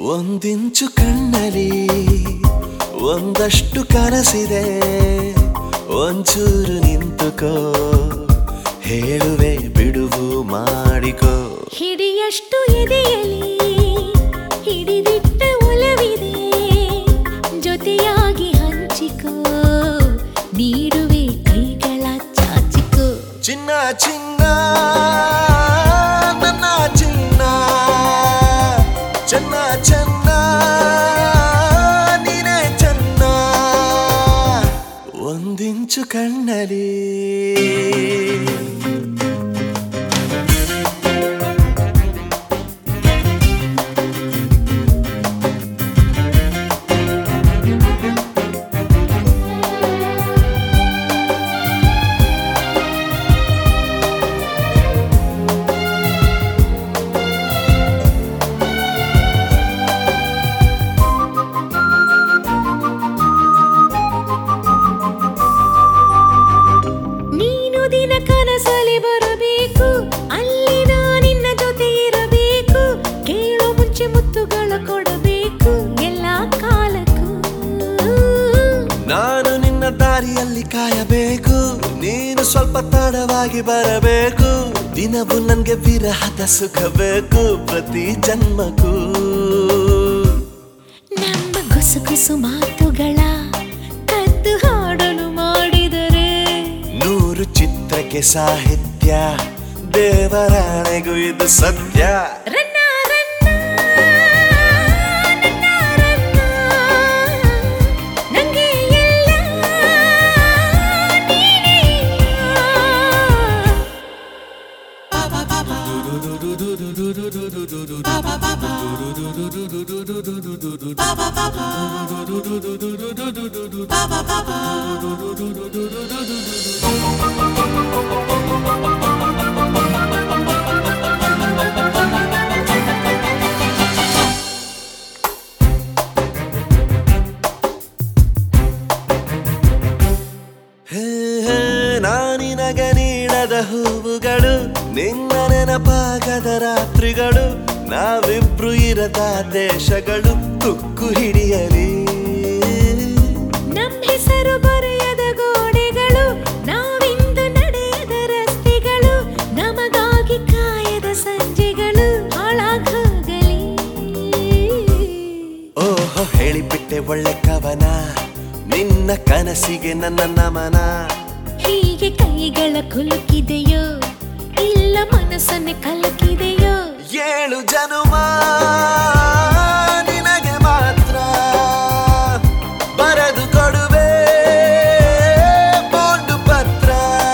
ಒಂದಿಂಚು ಕಣ್ಣಲ್ಲಿ ಒಂದಷ್ಟು ಕನಸಿದೆ ಒಂಚೂರು ನಿಂತುಕೋ ಹೇಳುವೆ ಬಿಡುವು ಮಾಡಿಕೋ ಹಿಡಿಯಷ್ಟು ಎದೆಯಲಿ ಹಿಡಿದಿಟ್ಟ ಒಲವಿದೆ ಜೊತೆಯಾಗಿ ಹಂಚಿಕೋ ನೀಡುವೆ ಕೈಗಳ ಚಾಚಿಕೋ ಚಿನ್ನ ಚಿನ್ನ ನನ್ನ ಚಿನ್ನ ಚೆನ್ನ ಚೆನ್ನ ನೀನೇ ಚೆನ್ನ ಒಂದಿಂಚು ಕಣ್ಣಲ್ಲಿ ನೀನು ದಿನ ಕನಸಲಿ ಬರಬೇಕು ಅಲ್ಲಿ ನಾ ನಿನ್ನ ಜೊತೆ ಇರಬೇಕು ಕೇಳೋ ಮುಂಚೆ ಮುತ್ತುಗಳ ಕೊಡಬೇಕು ಎಲ್ಲ ಕಾಲಕ್ಕೂ ನಾನು ನಿನ್ನ ದಾರಿಯಲ್ಲಿ ಕಾಯಬೇಕು ನೀನು ಸ್ವಲ್ಪ ತಡವಾಗಿ ಬರಬೇಕು ದಿನವೂ ನನ್ಗೆ ವಿರಹದ ಸುಖ ಬೇಕು ಪ್ರತಿ ಜನ್ಮಕ್ಕೂ ನಮ್ಮ ಗುಸು ಗುಸು ಮಾತುಗಳ ಕದ್ದು ಹಾಡಲು ಮಾಡಿದರೆ ನೂರು ಚಿತ್ರಕ್ಕೆ ಸಾಹಿತ್ಯ ದೇವರಾಣೆಗೂ ಇದು ಸತ್ಯ ರನ್ನ ರನ್ನ ನನ್ನ ರನ್ನ ನಂಗೆ ಎಲ್ಲ ನೀನೇ ಹೇ, ಹೇ, ನಾನಿನಗೆ ನೀಡದ ಹೂವುಗಳು ನಿನ್ನ ನೆನಪಾಗದ ರಾತ್ರಿಗಳು ನಾವಿಬ್ರು ಇರದ ದೇಶಗಳು ತುಕ್ಕು ಹಿಡಿಯಲಿ ನಮ್ ಹೆಸರು ಬರೆಯದ ಗೋಡೆಗಳು ನಾವಿಂದು ನಡೆಯದ ರಸ್ತೆಗಳು ನಮಗಾಗಿ ಕಾಯದ ಸಂಜೆಗಳು ಹಾಳಾಗೋಗಲಿ ಓಹೋ ಹೇಳಿಬಿಟ್ಟೆ ಒಳ್ಳೆ ಕವನ ನಿನ್ನ ಕನಸಿಗೆ ನನ್ನ ನಮನ ಹೀಗೆ ಕೈಗಳ ಕುಲುಕಿದೆಯೋ ಇಲ್ಲ ಮನಸ್ಸನ್ನೇ ಕಲಕಿದೆಯೋ ಏಳು ಜನುಮ ನಿನಗೆ ಮಾತ್ರ ಬರೆದು ಕೊಡುವೆ ಬಾಂಡು ಪತ್ರ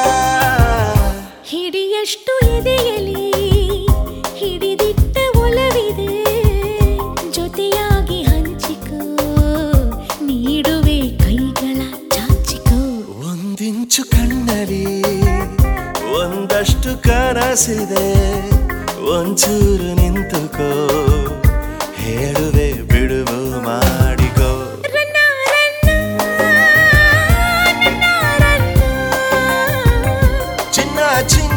ಹಿಡಿಯಷ್ಟು ಎದೆಯಲಿ ಹಿಡಿದಿಟ್ಟ ಒಲವಿದೆ ಜೊತೆಯಾಗಿ ಹಂಚಿಕೋ ನೀಡುವೆ ಕೈಗಳ ಚಾಚಿಕೋ ಒಂದಿಂಚು ಕಣ್ಣಲ್ಲಿ ಒಂದಷ್ಟು ಕನಸಿದೆ ಒಂಚೂರು ನಿಂತುಕೋ ಹೇಳುವೆ ಬಿಡುವು ಮಾಡಿಕೋ ರನ್ನ ರನ್ನ ನನ್ನ ರನ್ನ ಚಿನ್ನ ಚಿನ್ನ